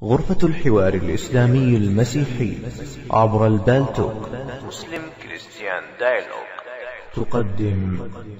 غرفة الحوار الإسلامي المسيحي عبر البالتوك مسلم كريستيان دايلوج تقدم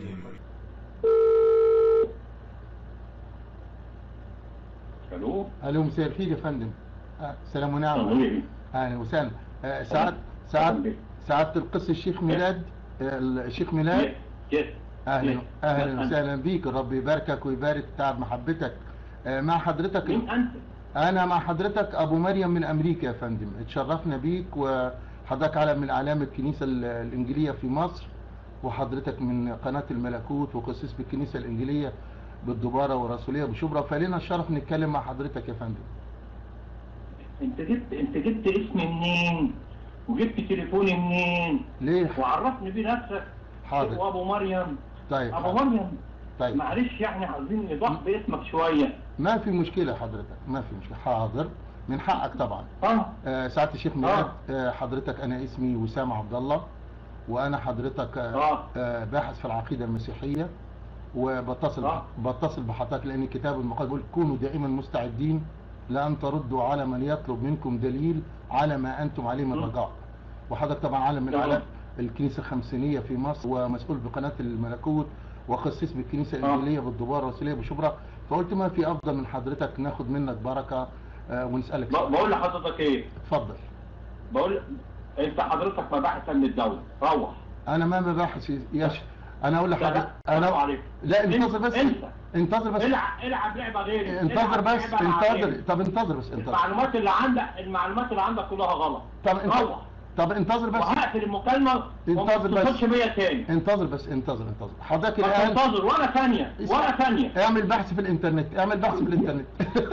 الو الو مساء الخير يا فندم آه، سلام ونعم صحيح اهلا وسهلا آه، سعاد سعاد سعادة القس الشيخ ميلاد آه، الشيخ ميلاد يس اهلا اهلا وسهلا بيك رب يباركك ويبارك تعب محبتك آه، مع حضرتك مين انت؟ انا مع حضرتك ابو مريم من امريكا يا فندم اتشرفنا بيك وحضرتك علم من اعلام الكنيسه ال- الانجيليه في مصر وحضرتك من قناه الملكوت وقسيس بالكنيسه الانجيليه بالدباره والرسوليه بشبرا فلنا الشرف نتكلم مع حضرتك يا فندم انت جبت انت جبت اسمي منين؟ وجبت تليفوني منين؟ ليه وعرفني بيه نفسك حاضر وابو مريم طيب ابو حاضر. مريم طيب معلش يعني عايزين نضح باسمك شويه ما في مشكله حضرتك ما في مشكله حاضر من حقك طبعا اه آه، سعاده الشيخ ميلاد آه، حضرتك انا اسمي وسام عبد الله وانا حضرتك آه، آه. آه، باحث في العقيده المسيحيه وبتصل آه. بتصل بحضرتك لان الكتاب المقدس بيقول كونوا دائما مستعدين لان تردوا على من يطلب منكم دليل على ما انتم عليه من م. رجاء وحضرتك طبعا عالم من تمام. اعلام الكنيسه الخمسينيه في مصر ومسؤول بقناه الملكوت وقسيس بالكنيسه الانجيليه بالدبار الرسوليه بشبرا فقلت ما في افضل من حضرتك ناخد منك بركه آه، ونسالك ب- سؤال. بقول لحضرتك ايه؟ اتفضل بقول انت حضرتك مباحث من الدوله روح انا ما مباحث يا ش... انا اقول لا، لحضرتك لا، انا عليك. لا انتظر بس انت انتظر بس العب العب لعبه غيري انتظر العب بس لعبة انتظر غيري. طب انتظر بس انتظر المعلومات اللي عندك المعلومات اللي عندك كلها غلط طب انتظر روح طب انتظر بس وهقفل المكالمه وما انتظر بس. تتصلش بيا تاني انتظر بس انتظر انتظر حضرتك ما الان تنتظر ولا ثانيه ولا ثانيه اعمل بحث في الانترنت اعمل بحث في الانترنت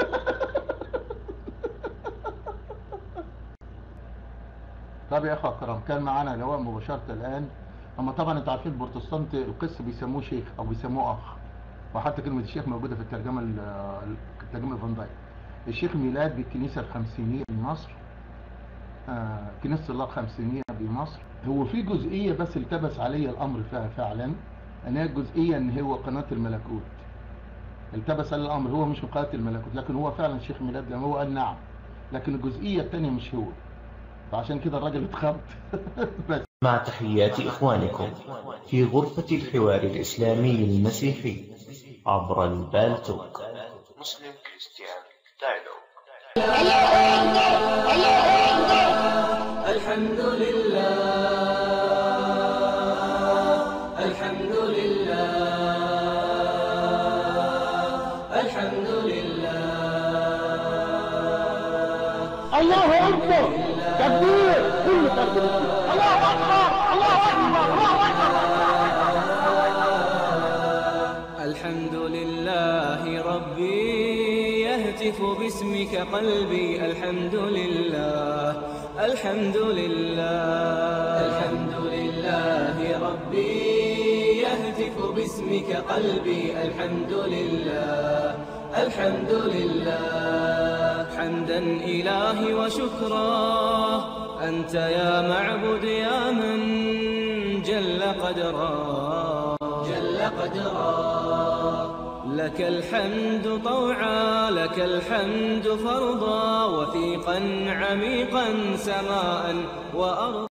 طب يا اخوة الكرام كان معانا لواء مباشرة الان اما طبعا انتوا عارفين البروتستانت القس بيسموه شيخ او بيسموه اخ وحتى كلمة الشيخ موجودة في الترجمة ال- الترجمة الفان دايك الشيخ ميلاد بالكنيسة الخمسينية بمصر آه، كنيسة الله الخمسينية بمصر هو في جزئية بس التبس علي الأمر فيها فعلا أن هي الجزئية أن هو قناة الملكوت التبس علي الأمر هو مش من قناة الملكوت لكن هو فعلا شيخ ميلاد لما هو قال نعم لكن الجزئية الثانية مش هو فعشان كده الراجل اتخبط بس مع تحيات إخوانكم في غرفة الحوار الإسلامي المسيحي عبر البالتوك مسلم كريستيان دايلوج الحمد لله الحمد لله الحمد لله الله اكبر تكبير كل تكبير الله اكبر الله اكبر الله اكبر الحمد لله ربي يهتف باسمك قلبي الحمد لله الحمد لله الحمد لله ربي يهتف باسمك قلبي الحمد لله الحمد لله حمدا إلهي وشكرا أنت يا معبد يا من جل قدرا جل قدرا لك الحمد طوعا لك الحمد فرضا وثيقا عميقا سماء وأرضا